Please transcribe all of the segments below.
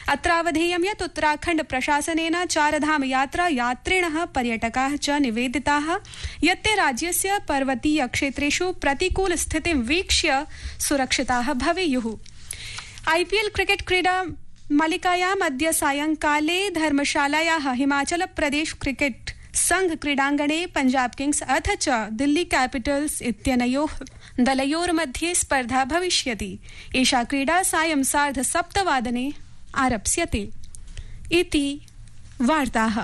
अत्रावधेयं यत् उत्तराखण्ड प्रशासनेन चारधाम यात्रा यात्रिणः पर्यटकाः च निवेदिताः यत् ते राज्यस्य पर्वतीय क्षेत्रेषु प्रतिकूल स्थितिं वीक्ष्य सुरक्षिताः भवेयुः आईपीएल क्रिकेट क्रीडा मालिकायाम् अद्य सायंकाले धर्मशालायाः हिमाचल प्रदेश क्रिकेट संघ क्रीडाङ्गणे पंजाब किंग्स अथ च दिल्ली कैपिटल्स इत्यनयोः दलयोर्मध्ये स्पर्धा भविष्यति एषा क्रीडा सायं सार्ध सप्तवादने आरप्स्यते इति वार्ताः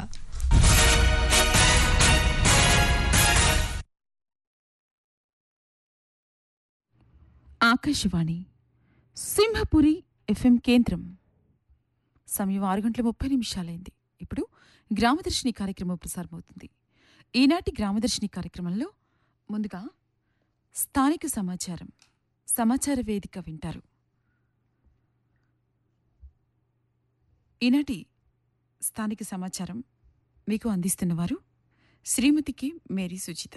ఆకాశవాణి సింహపురి ఎఫ్ఎం కేంద్రం సమయం ఆరు గంటల ముప్పై నిమిషాలైంది ఇప్పుడు గ్రామదర్శిని కార్యక్రమం ప్రసారమవుతుంది ఈనాటి గ్రామదర్శిని కార్యక్రమంలో ముందుగా స్థానిక సమాచారం సమాచార వేదిక వింటారు ఈనాటి స్థానిక సమాచారం మీకు అందిస్తున్నవారు శ్రీమతికి మేరీ సుచిత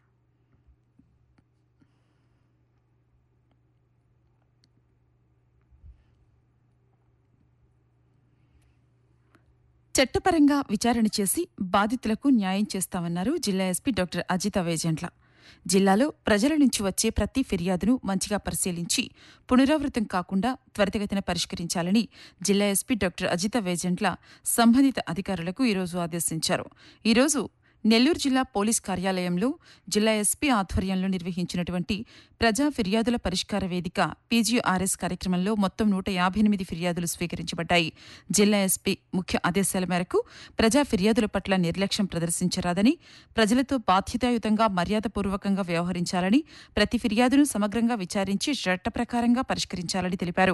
చట్టపరంగా విచారణ చేసి బాధితులకు న్యాయం చేస్తామన్నారు జిల్లా ఎస్పీ డాక్టర్ అజిత వేజంట్ల జిల్లాలో ప్రజల నుంచి వచ్చే ప్రతి ఫిర్యాదును మంచిగా పరిశీలించి పునరావృతం కాకుండా త్వరితగతిన పరిష్కరించాలని జిల్లా ఎస్పీ డాక్టర్ అజిత వేజంట్ల సంబంధిత అధికారులకు ఈరోజు ఆదేశించారు ఈరోజు నెల్లూరు జిల్లా పోలీస్ కార్యాలయంలో జిల్లా ఎస్పీ ఆధ్వర్యంలో నిర్వహించినటువంటి ప్రజా ఫిర్యాదుల పరిష్కార వేదిక పీజీఆర్ఎస్ కార్యక్రమంలో మొత్తం నూట యాభై ఎనిమిది ఫిర్యాదులు స్వీకరించబడ్డాయి జిల్లా ఎస్పీ ముఖ్య ఆదేశాల మేరకు ప్రజా ఫిర్యాదుల పట్ల నిర్లక్ష్యం ప్రదర్శించరాదని ప్రజలతో బాధ్యతాయుతంగా మర్యాదపూర్వకంగా వ్యవహరించాలని ప్రతి ఫిర్యాదును సమగ్రంగా విచారించి చట్ట ప్రకారంగా పరిష్కరించాలని తెలిపారు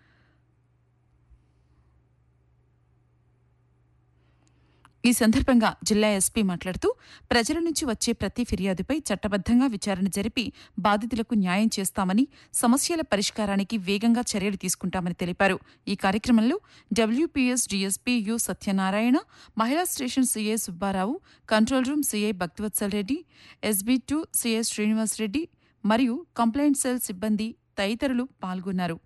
ఈ సందర్భంగా జిల్లా ఎస్పీ మాట్లాడుతూ ప్రజల నుంచి వచ్చే ప్రతి ఫిర్యాదుపై చట్టబద్దంగా విచారణ జరిపి బాధితులకు న్యాయం చేస్తామని సమస్యల పరిష్కారానికి వేగంగా చర్యలు తీసుకుంటామని తెలిపారు ఈ కార్యక్రమంలో డబ్ల్యూపీఎస్ డీఎస్పీ యు సత్యనారాయణ మహిళా station CA Subbarao control room CI Bhaktivatsal Reddy SB two CA Srinivas Reddy మరియు కంప్లైంట్ సెల్ సిబ్బంది తదితరులు పాల్గొన్నారు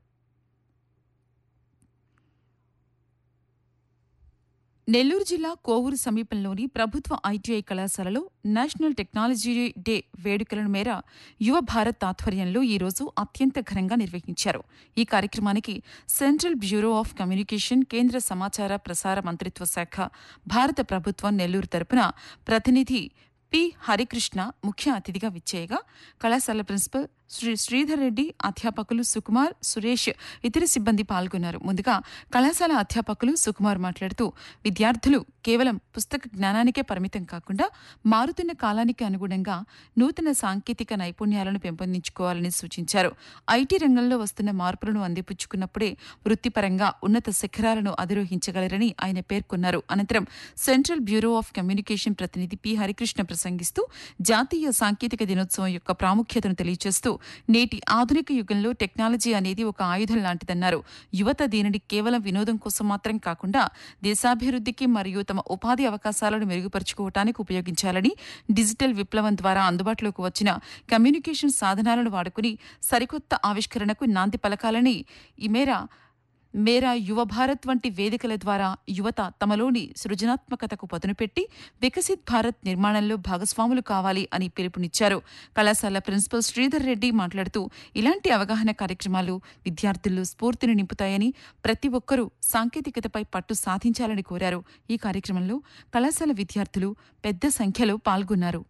నెల్లూరు జిల్లా కోవూరు సమీపంలోని ప్రభుత్వ ఐటీఐ కళాశాలలో నేషనల్ టెక్నాలజీ డే వేడుకలను మేర యువ భారత్ ఆధ్వర్యంలో ఈరోజు అత్యంత ఘనంగా నిర్వహించారు ఈ కార్యక్రమానికి సెంట్రల్ బ్యూరో ఆఫ్ కమ్యూనికేషన్ కేంద్ర సమాచార ప్రసార మంత్రిత్వ శాఖ భారత ప్రభుత్వం నెల్లూరు తరపున ప్రతినిధి పి హరికృష్ణ ముఖ్య అతిథిగా విచ్చేయగా కళాశాల ప్రిన్సిపల్ శ్రీ శ్రీధర్ రెడ్డి అధ్యాపకులు సుకుమార్ సురేష్ ఇతర సిబ్బంది పాల్గొన్నారు ముందుగా కళాశాల అధ్యాపకులు సుకుమార్ మాట్లాడుతూ విద్యార్థులు కేవలం పుస్తక జ్ఞానానికే పరిమితం కాకుండా మారుతున్న కాలానికి అనుగుణంగా నూతన సాంకేతిక నైపుణ్యాలను పెంపొందించుకోవాలని సూచించారు ఐటీ రంగంలో వస్తున్న మార్పులను అందిపుచ్చుకున్నప్పుడే వృత్తిపరంగా ఉన్నత శిఖరాలను అధిరోహించగలరని ఆయన పేర్కొన్నారు అనంతరం సెంట్రల్ బ్యూరో ఆఫ్ కమ్యూనికేషన్ ప్రతినిధి పి హరికృష్ణ ప్రసంగిస్తూ జాతీయ సాంకేతిక దినోత్సవం యొక్క ప్రాముఖ్యతను తెలియజేస్తూ నేటి ఆధునిక యుగంలో టెక్నాలజీ అనేది ఒక ఆయుధం లాంటిదన్నారు యువత దీనిని కేవలం వినోదం కోసం మాత్రం కాకుండా దేశాభివృద్ధికి మరియు తమ ఉపాధి అవకాశాలను మెరుగుపరుచుకోవటానికి ఉపయోగించాలని డిజిటల్ విప్లవం ద్వారా అందుబాటులోకి వచ్చిన కమ్యూనికేషన్ సాధనాలను వాడుకుని సరికొత్త ఆవిష్కరణకు నాంది పలకాలని ఈ మేర మేరా యువ భారత్ వంటి వేదికల ద్వారా యువత తమలోని సృజనాత్మకతకు పదునుపెట్టి వికసిత్ భారత్ నిర్మాణంలో భాగస్వాములు కావాలి అని పిలుపునిచ్చారు కళాశాల ప్రిన్సిపల్ శ్రీధర్ రెడ్డి మాట్లాడుతూ ఇలాంటి అవగాహన కార్యక్రమాలు విద్యార్థుల్లో స్ఫూర్తిని నింపుతాయని ప్రతి ఒక్కరూ సాంకేతికతపై పట్టు సాధించాలని కోరారు ఈ కార్యక్రమంలో కళాశాల విద్యార్థులు పెద్ద సంఖ్యలో పాల్గొన్నారు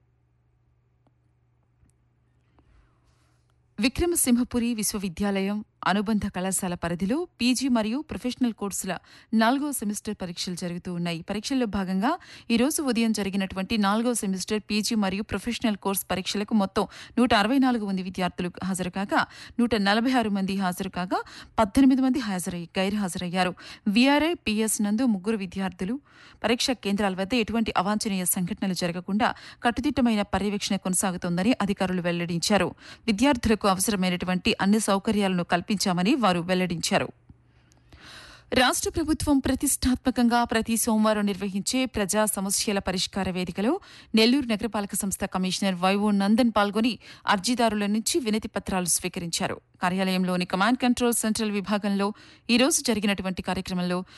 విక్రమసింహపురి విశ్వవిద్యాలయం అనుబంధ కళాశాల పరిధిలో పీజీ మరియు ప్రొఫెషనల్ కోర్సుల నాలుగో సెమిస్టర్ పరీక్షలు జరుగుతూ ఉన్నాయి పరీక్షల్లో భాగంగా ఈ రోజు ఉదయం జరిగినటువంటి నాలుగో సెమిస్టర్ పీజీ మరియు ప్రొఫెషనల్ కోర్స్ పరీక్షలకు మొత్తం నూట అరవై నాలుగు మంది విద్యార్థులు హాజరు కాగా నూట నలభై ఆరు మంది హాజరు కాగా పద్దెనిమిది మంది హాజరై గైర్హాజరయ్యారు వీఆర్ఐ పిఎస్ నందు ముగ్గురు విద్యార్థులు పరీక్షా కేంద్రాల వద్ద ఎటువంటి అవాంఛనీయ సంఘటనలు జరగకుండా కట్టుదిట్టమైన పర్యవేక్షణ కొనసాగుతోందని అధికారులు వెల్లడించారు విద్యార్థులకు అవసరమైనటువంటి అన్ని సౌకర్యాలను కల్పించామని వారు వెల్లడించారు రాష్ట్ర ప్రభుత్వం ప్రతిష్టాత్మకంగా ప్రతి సోమవారం నిర్వహించే ప్రజా సమస్యల పరిష్కార వేదికలో నెల్లూరు నగరపాలక సంస్థ కమిషనర్ వైవో నందన్ పాల్గొని అర్జీదారుల నుంచి వినతి పత్రాలు స్వీకరించారు కార్యాలయంలోని కమాండ్ కంట్రోల్ సెంట్రల్ విభాగంలో ఈ రోజు జరిగినటువంటి కార్యక్రమంలో